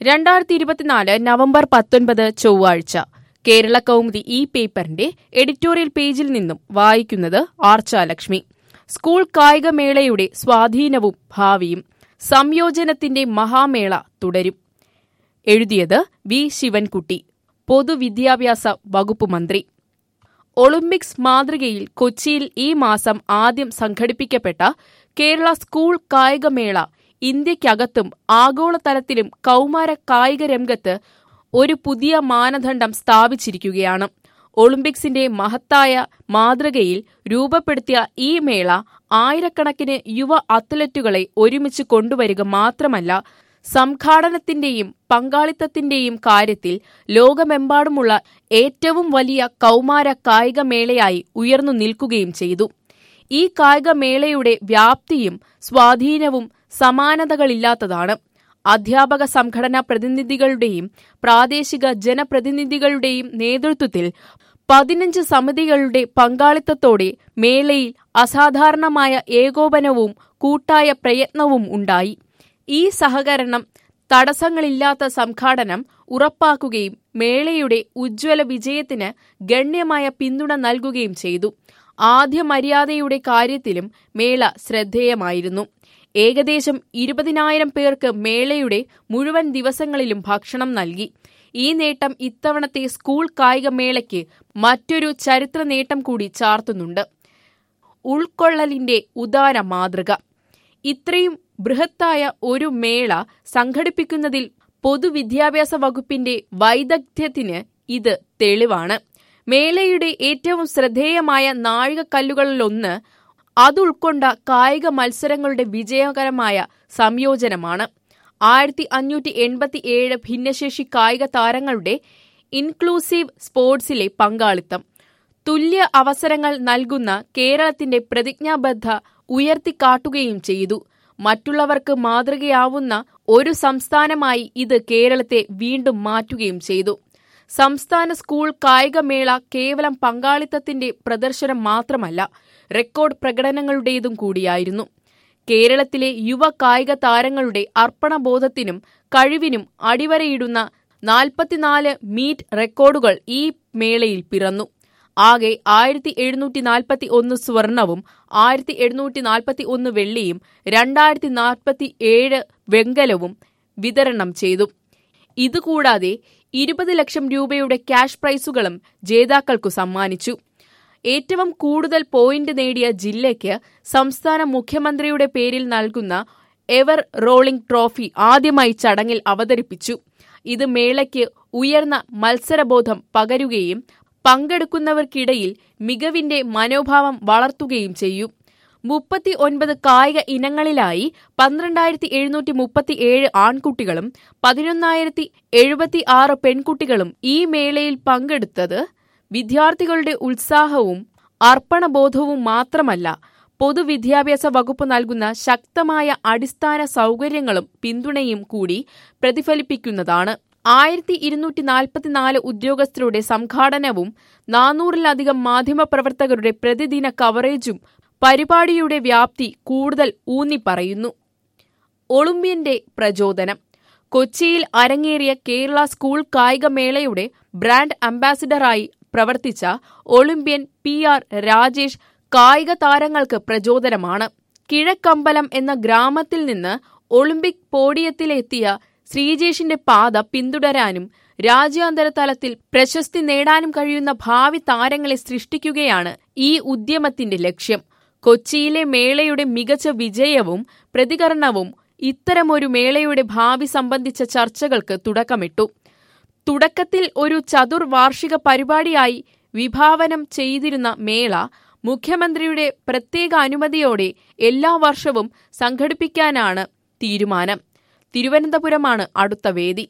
രണ്ടായിരത്തി ഇരുപത്തിനാല് നവംബർ പത്തൊൻപത് ചൊവ്വാഴ്ച കേരള കൗമുദി ഈ പേപ്പറിന്റെ എഡിറ്റോറിയൽ പേജിൽ നിന്നും വായിക്കുന്നത് ആർച്ചാലക്ഷ്മി സ്കൂൾ കായികമേളയുടെ സ്വാധീനവും ഭാവിയും സംയോജനത്തിന്റെ മഹാമേള തുടരും എഴുതിയത് വി ശിവൻകുട്ടി പൊതുവിദ്യാഭ്യാസ വകുപ്പ് മന്ത്രി ഒളിമ്പിക്സ് മാതൃകയിൽ കൊച്ചിയിൽ ഈ മാസം ആദ്യം സംഘടിപ്പിക്കപ്പെട്ട കേരള സ്കൂൾ കായികമേള ഇന്ത്യക്കകത്തും ആഗോളതലത്തിലും കൗമാര കായിക രംഗത്ത് ഒരു പുതിയ മാനദണ്ഡം സ്ഥാപിച്ചിരിക്കുകയാണ് ഒളിമ്പിക്സിന്റെ മഹത്തായ മാതൃകയിൽ രൂപപ്പെടുത്തിയ ഈ മേള ആയിരക്കണക്കിന് യുവ അത്ലറ്റുകളെ ഒരുമിച്ച് കൊണ്ടുവരിക മാത്രമല്ല സംഘാടനത്തിന്റെയും പങ്കാളിത്തത്തിന്റെയും കാര്യത്തിൽ ലോകമെമ്പാടുമുള്ള ഏറ്റവും വലിയ കൗമാര കായികമേളയായി ഉയർന്നു നിൽക്കുകയും ചെയ്തു ഈ കായികമേളയുടെ വ്യാപ്തിയും സ്വാധീനവും സമാനതകളില്ലാത്തതാണ് അധ്യാപക സംഘടനാ പ്രതിനിധികളുടെയും പ്രാദേശിക ജനപ്രതിനിധികളുടെയും നേതൃത്വത്തിൽ പതിനഞ്ച് സമിതികളുടെ പങ്കാളിത്തത്തോടെ മേളയിൽ അസാധാരണമായ ഏകോപനവും കൂട്ടായ പ്രയത്നവും ഉണ്ടായി ഈ സഹകരണം തടസ്സങ്ങളില്ലാത്ത സംഘാടനം ഉറപ്പാക്കുകയും മേളയുടെ ഉജ്ജ്വല വിജയത്തിന് ഗണ്യമായ പിന്തുണ നൽകുകയും ചെയ്തു ആദ്യ മര്യാദയുടെ കാര്യത്തിലും മേള ശ്രദ്ധേയമായിരുന്നു ഏകദേശം ഇരുപതിനായിരം പേർക്ക് മേളയുടെ മുഴുവൻ ദിവസങ്ങളിലും ഭക്ഷണം നൽകി ഈ നേട്ടം ഇത്തവണത്തെ സ്കൂൾ കായികമേളയ്ക്ക് മറ്റൊരു ചരിത്ര നേട്ടം കൂടി ചാർത്തുന്നുണ്ട് ഉൾക്കൊള്ളലിന്റെ ഉദാര മാതൃക ഇത്രയും ബൃഹത്തായ ഒരു മേള സംഘടിപ്പിക്കുന്നതിൽ പൊതുവിദ്യാഭ്യാസ വകുപ്പിന്റെ വൈദഗ്ധ്യത്തിന് ഇത് തെളിവാണ് മേളയുടെ ഏറ്റവും ശ്രദ്ധേയമായ നാഴികക്കല്ലുകളിലൊന്ന് അതുൾക്കൊണ്ട കായിക മത്സരങ്ങളുടെ വിജയകരമായ സംയോജനമാണ് ആയിരത്തി അഞ്ഞൂറ്റി എൺപത്തി ഏഴ് ഭിന്നശേഷി കായിക താരങ്ങളുടെ ഇൻക്ലൂസീവ് സ്പോർട്സിലെ പങ്കാളിത്തം തുല്യ അവസരങ്ങൾ നൽകുന്ന കേരളത്തിന്റെ പ്രതിജ്ഞാബദ്ധ ഉയർത്തിക്കാട്ടുകയും ചെയ്തു മറ്റുള്ളവർക്ക് മാതൃകയാവുന്ന ഒരു സംസ്ഥാനമായി ഇത് കേരളത്തെ വീണ്ടും മാറ്റുകയും ചെയ്തു സംസ്ഥാന സ്കൂൾ കായികമേള കേവലം പങ്കാളിത്തത്തിന്റെ പ്രദർശനം മാത്രമല്ല റെക്കോർഡ് പ്രകടനങ്ങളുടേതും കൂടിയായിരുന്നു കേരളത്തിലെ യുവ കായിക താരങ്ങളുടെ അർപ്പണബോധത്തിനും കഴിവിനും അടിവരയിടുന്ന നാൽപ്പത്തിനാല് മീറ്റ് റെക്കോർഡുകൾ ഈ മേളയിൽ പിറന്നു ആകെ ആയിരത്തി എഴുന്നൂറ്റി നാൽപ്പത്തി ഒന്ന് സ്വർണവും ആയിരത്തി എഴുന്നൂറ്റി നാൽപ്പത്തി ഒന്ന് വെള്ളിയും രണ്ടായിരത്തി നാൽപ്പത്തി ഏഴ് വെങ്കലവും വിതരണം ചെയ്തു ഇതുകൂടാതെ ഇരുപത് ലക്ഷം രൂപയുടെ ക്യാഷ് പ്രൈസുകളും ജേതാക്കൾക്കു സമ്മാനിച്ചു ഏറ്റവും കൂടുതൽ പോയിന്റ് നേടിയ ജില്ലയ്ക്ക് സംസ്ഥാന മുഖ്യമന്ത്രിയുടെ പേരിൽ നൽകുന്ന എവർ റോളിംഗ് ട്രോഫി ആദ്യമായി ചടങ്ങിൽ അവതരിപ്പിച്ചു ഇത് മേളയ്ക്ക് ഉയർന്ന മത്സരബോധം പകരുകയും പങ്കെടുക്കുന്നവർക്കിടയിൽ മികവിന്റെ മനോഭാവം വളർത്തുകയും ചെയ്യും മുപ്പത്തി ഒൻപത് കായിക ഇനങ്ങളിലായി പന്ത്രണ്ടായിരത്തി എഴുന്നൂറ്റി മുപ്പത്തി ഏഴ് ആൺകുട്ടികളും പതിനൊന്നായിരത്തി എഴുപത്തി ആറ് പെൺകുട്ടികളും ഈ മേളയിൽ പങ്കെടുത്തത് വിദ്യാർത്ഥികളുടെ ഉത്സാഹവും അർപ്പണബോധവും മാത്രമല്ല പൊതുവിദ്യാഭ്യാസ വകുപ്പ് നൽകുന്ന ശക്തമായ അടിസ്ഥാന സൗകര്യങ്ങളും പിന്തുണയും കൂടി പ്രതിഫലിപ്പിക്കുന്നതാണ് ആയിരത്തി ഇരുന്നൂറ്റി നാൽപ്പത്തിനാല് ഉദ്യോഗസ്ഥരുടെ സംഘാടനവും നാനൂറിലധികം മാധ്യമപ്രവർത്തകരുടെ പ്രതിദിന കവറേജും പരിപാടിയുടെ വ്യാപ്തി കൂടുതൽ ഊന്നിപ്പറയുന്നു ഒളിമ്പ്യന്റെ പ്രചോദനം കൊച്ചിയിൽ അരങ്ങേറിയ കേരള സ്കൂൾ കായികമേളയുടെ ബ്രാൻഡ് അംബാസിഡറായി പ്രവർത്തിച്ച ഒളിമ്പ്യൻ പി ആർ രാജേഷ് കായിക താരങ്ങൾക്ക് പ്രചോദനമാണ് കിഴക്കമ്പലം എന്ന ഗ്രാമത്തിൽ നിന്ന് ഒളിമ്പിക് പോഡിയത്തിലെത്തിയ ശ്രീജേഷിന്റെ പാത പിന്തുടരാനും രാജ്യാന്തര തലത്തിൽ പ്രശസ്തി നേടാനും കഴിയുന്ന ഭാവി താരങ്ങളെ സൃഷ്ടിക്കുകയാണ് ഈ ഉദ്യമത്തിന്റെ ലക്ഷ്യം കൊച്ചിയിലെ മേളയുടെ മികച്ച വിജയവും പ്രതികരണവും ഇത്തരമൊരു മേളയുടെ ഭാവി സംബന്ധിച്ച ചർച്ചകൾക്ക് തുടക്കമിട്ടു തുടക്കത്തിൽ ഒരു ചതുർവാർഷിക പരിപാടിയായി വിഭാവനം ചെയ്തിരുന്ന മേള മുഖ്യമന്ത്രിയുടെ പ്രത്യേക അനുമതിയോടെ എല്ലാ വർഷവും സംഘടിപ്പിക്കാനാണ് തീരുമാനം തിരുവനന്തപുരമാണ് അടുത്ത വേദി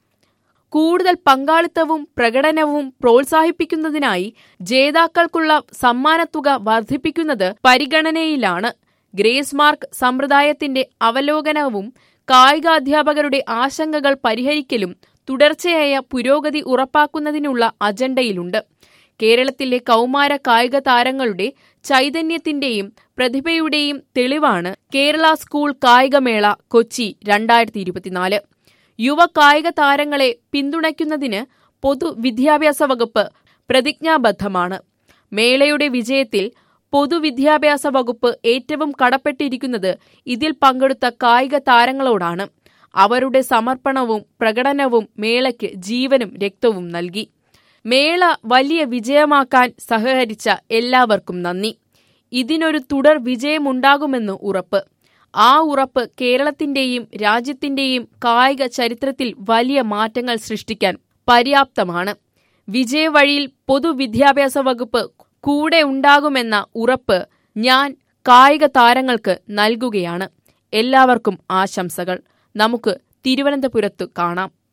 കൂടുതൽ പങ്കാളിത്തവും പ്രകടനവും പ്രോത്സാഹിപ്പിക്കുന്നതിനായി ജേതാക്കൾക്കുള്ള സമ്മാനത്തുക വർദ്ധിപ്പിക്കുന്നത് പരിഗണനയിലാണ് ഗ്രേസ് മാർക്ക് സമ്പ്രദായത്തിന്റെ അവലോകനവും കായികാധ്യാപകരുടെ ആശങ്കകൾ പരിഹരിക്കലും തുടർച്ചയായ പുരോഗതി ഉറപ്പാക്കുന്നതിനുള്ള അജണ്ടയിലുണ്ട് കേരളത്തിലെ കൗമാര കായിക താരങ്ങളുടെ ചൈതന്യത്തിന്റെയും പ്രതിഭയുടെയും തെളിവാണ് കേരള സ്കൂൾ കായികമേള കൊച്ചി രണ്ടായിരത്തി ഇരുപത്തിനാല് യുവ കായിക താരങ്ങളെ പിന്തുണയ്ക്കുന്നതിന് പൊതുവിദ്യാഭ്യാസ വകുപ്പ് പ്രതിജ്ഞാബദ്ധമാണ് മേളയുടെ വിജയത്തിൽ പൊതുവിദ്യാഭ്യാസ വകുപ്പ് ഏറ്റവും കടപ്പെട്ടിരിക്കുന്നത് ഇതിൽ പങ്കെടുത്ത കായിക താരങ്ങളോടാണ് അവരുടെ സമർപ്പണവും പ്രകടനവും മേളയ്ക്ക് ജീവനും രക്തവും നൽകി മേള വലിയ വിജയമാക്കാൻ സഹകരിച്ച എല്ലാവർക്കും നന്ദി ഇതിനൊരു തുടർ വിജയമുണ്ടാകുമെന്ന് ഉറപ്പ് ആ ഉറപ്പ് കേരളത്തിന്റെയും രാജ്യത്തിന്റെയും കായിക ചരിത്രത്തിൽ വലിയ മാറ്റങ്ങൾ സൃഷ്ടിക്കാൻ പര്യാപ്തമാണ് വിജയവഴിയിൽ പൊതുവിദ്യാഭ്യാസ വകുപ്പ് കൂടെ ഉണ്ടാകുമെന്ന ഉറപ്പ് ഞാൻ കായിക താരങ്ങൾക്ക് നൽകുകയാണ് എല്ലാവർക്കും ആശംസകൾ നമുക്ക് തിരുവനന്തപുരത്ത് കാണാം